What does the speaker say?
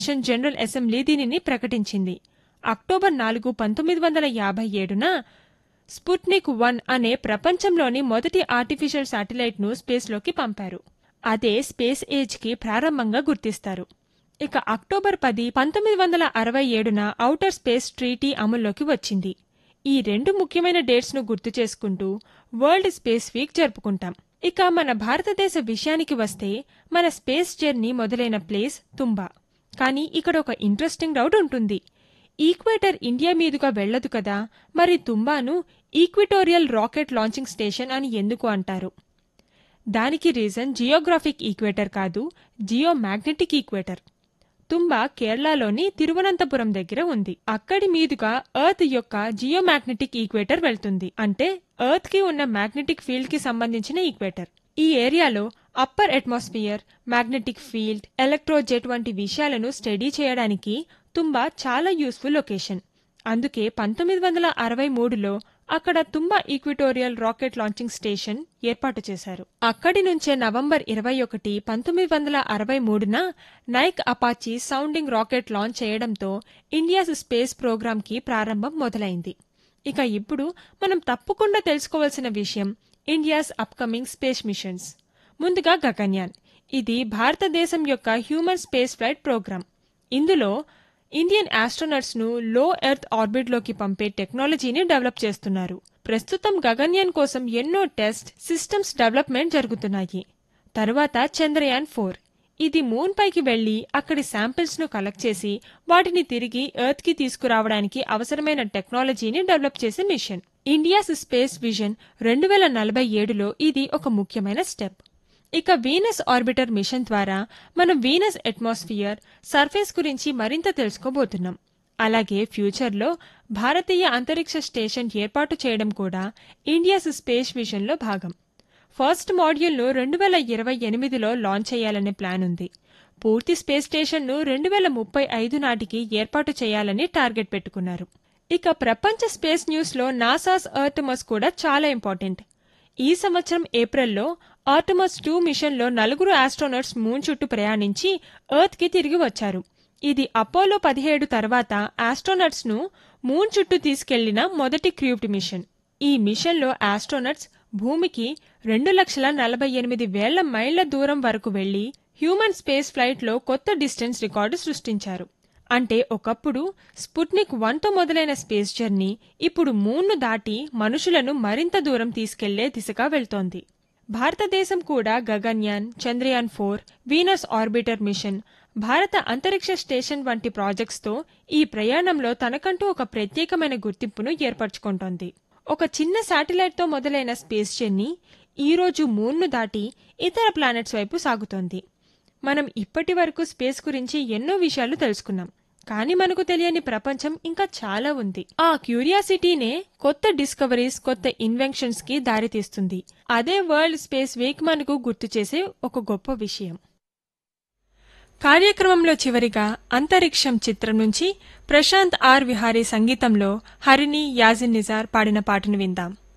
nation general assembly దీనిని ప్రకటించింది October నాలుగు పంతొమ్మిది వందల యాభై ఏడున స్పుట్నిక్ వన్ అనే ప్రపంచంలోని మొదటి ఆర్టిఫిషియల్ శాటిలైట్ను స్పేస్లోకి పంపారు అదే స్పేస్ ఏజ్కి ప్రారంభంగా గుర్తిస్తారు ఇక అక్టోబర్ పది పంతొమ్మిది వందల అరవై ఏడున ఔటర్ స్పేస్ ట్రీటీ అమల్లోకి వచ్చింది ఈ రెండు ముఖ్యమైన డేట్స్ను గుర్తు చేసుకుంటూ వరల్డ్ స్పేస్ వీక్ జరుపుకుంటాం ఇక మన భారతదేశ విషయానికి వస్తే మన స్పేస్ జర్నీ మొదలైన ప్లేస్ తుంబా కానీ ఇక్కడ ఒక ఇంట్రెస్టింగ్ డౌట్ ఉంటుంది ఈక్వేటర్ ఇండియా మీదుగా వెళ్ళదు కదా మరి తుంబాను ఈక్విటోరియల్ రాకెట్ లాంచింగ్ స్టేషన్ అని ఎందుకు అంటారు దానికి రీజన్ జియోగ్రాఫిక్ ఈక్వేటర్ కాదు జియో మ్యాగ్నెటిక్ ఈక్వేటర్ తుంబా కేరళలోని తిరువనంతపురం దగ్గర ఉంది అక్కడి మీదుగా ఎర్త్ యొక్క జియో మ్యాగ్నెటిక్ ఈక్వేటర్ వెళ్తుంది అంటే ఎర్త్ కి ఉన్న మ్యాగ్నెటిక్ ఫీల్డ్ కి సంబంధించిన ఈక్వేటర్ ఈ ఏరియాలో upper atmosphere magnetic field electrojet వంటి విషయాలను స్టడీ చేయడానికి తుంబా చాలా యూస్ఫుల్ లొకేషన్ అందుకే పంతొమ్మిది వందల అరవై మూడులో అక్కడ Thumba equatorial rocket launching station ఏర్పాటు చేశారు అక్కడి నుంచే నవంబర్ ఇరవై ఒకటి పంతొమ్మిది వందల అరవై మూడున Nike Apache sounding rocket launch చేయడంతో ఇండియాస్ స్పేస్ ప్రోగ్రాంకి ప్రారంభం మొదలైంది ఇక ఇప్పుడు మనం తప్పకుండా తెలుసుకోవాల్సిన విషయం ఇండియాస్ అప్కమింగ్ స్పేస్ మిషన్స్ ముందుగా గగన్యాన్ ఇది భారతదేశం యొక్క హ్యూమన్ స్పేస్ ఫ్లైట్ ప్రోగ్రాం ఇందులో ఇండియన్ ఆస్ట్రోనట్స్ ను లో ఎర్త్ ఆర్బిట్ లోకి పంపే టెక్నాలజీని డెవలప్ చేస్తున్నారు ప్రస్తుతం గగన్యాన్ కోసం ఎన్నో టెస్ట్ సిస్టమ్స్ డెవలప్మెంట్ జరుగుతున్నాయి తరువాత చంద్రయాన్ ఫోర్ ఇది మూన్ పైకి వెళ్లి అక్కడి శాంపిల్స్ ను కలెక్ట్ చేసి వాటిని తిరిగి ఎర్త్ కి తీసుకురావడానికి అవసరమైన టెక్నాలజీని డెవలప్ చేసే మిషన్ ఇండియాస్ స్పేస్ విజన్ రెండు వేల నలభై ఏడులో ఇది ఒక ముఖ్యమైన స్టెప్ ఇక వీనస్ ఆర్బిటర్ మిషన్ ద్వారా మనం వీనస్ అట్మాస్ఫియర్ సర్ఫేస్ గురించి మరింత తెలుసుకోబోతున్నాం అలాగే ఫ్యూచర్లో భారతీయ అంతరిక్ష స్టేషన్ ఏర్పాటు చేయడం కూడా ఇండియాస్ స్పేస్ మిషన్లో భాగం ఫస్ట్ మాడ్యూల్ను రెండు వేల ఇరవై ఎనిమిదిలో లాంచ్ చేయాలనే ప్లాన్ ఉంది పూర్తి స్పేస్ స్టేషన్ను రెండు వేల ముప్పై ఐదు నాటికి ఏర్పాటు చేయాలని టార్గెట్ పెట్టుకున్నారు ఇక ప్రపంచ స్పేస్ న్యూస్లో నాసాస్ ఎర్టమస్ కూడా చాలా ఇంపార్టెంట్ ఈ సంవత్సరం ఏప్రిల్లో ఆర్టమస్ టూ మిషన్లో నలుగురు ఆస్ట్రోనట్స్ మూన్ చుట్టూ ప్రయాణించి ఎర్త్కి తిరిగి వచ్చారు ఇది అపోలో పదిహేడు తర్వాత ఆస్ట్రోనట్స్ ను మూన్ చుట్టూ తీసుకెళ్లిన మొదటి క్రూవ్డ్ మిషన్ ఈ మిషన్లో ఆస్ట్రోనట్స్ భూమికి రెండు లక్షల నలభై ఎనిమిది వేల మైళ్ల దూరం వరకు వెళ్లి హ్యూమన్ స్పేస్ ఫ్లైట్లో కొత్త డిస్టెన్స్ రికార్డు సృష్టించారు అంటే ఒకప్పుడు స్పుట్నిక్ వన్తో మొదలైన స్పేస్ జర్నీ ఇప్పుడు మూన్ను దాటి మనుషులను మరింత దూరం తీసుకెళ్లే దిశగా వెళ్తోంది భారతదేశం కూడా Gaganyaan Chandrayaan four Venus orbiter mission భారత అంతరిక్ష స్టేషన్ వంటి ప్రాజెక్ట్స్తో ఈ ప్రయాణంలో తనకంటూ ఒక ప్రత్యేకమైన గుర్తింపును ఏర్పరచుకుంటోంది ఒక చిన్న శాటిలైట్తో మొదలైన స్పేస్ జర్నీ ఈరోజు మూన్ను దాటి ఇతర ప్లానెట్స్ వైపు సాగుతోంది మనం ఇప్పటి వరకు స్పేస్ గురించి ఎన్నో విషయాలు తెలుసుకున్నాం కానీ మనకు తెలియని ప్రపంచం ఇంకా చాలా ఉంది ఆ క్యూరియాసిటీనే కొత్త డిస్కవరీస్ కొత్త ఇన్వెన్షన్స్ కి దారితీస్తుంది అదే వరల్డ్ స్పేస్ వీక్ మనకు గుర్తు చేసే ఒక గొప్ప విషయం కార్యక్రమంలో చివరిగా అంతరిక్షం చిత్రం నుంచి ప్రశాంత్ ఆర్ విహారీ సంగీతంలో హరిణి యాజిన్ నిజార్ పాడిన పాటను విందాం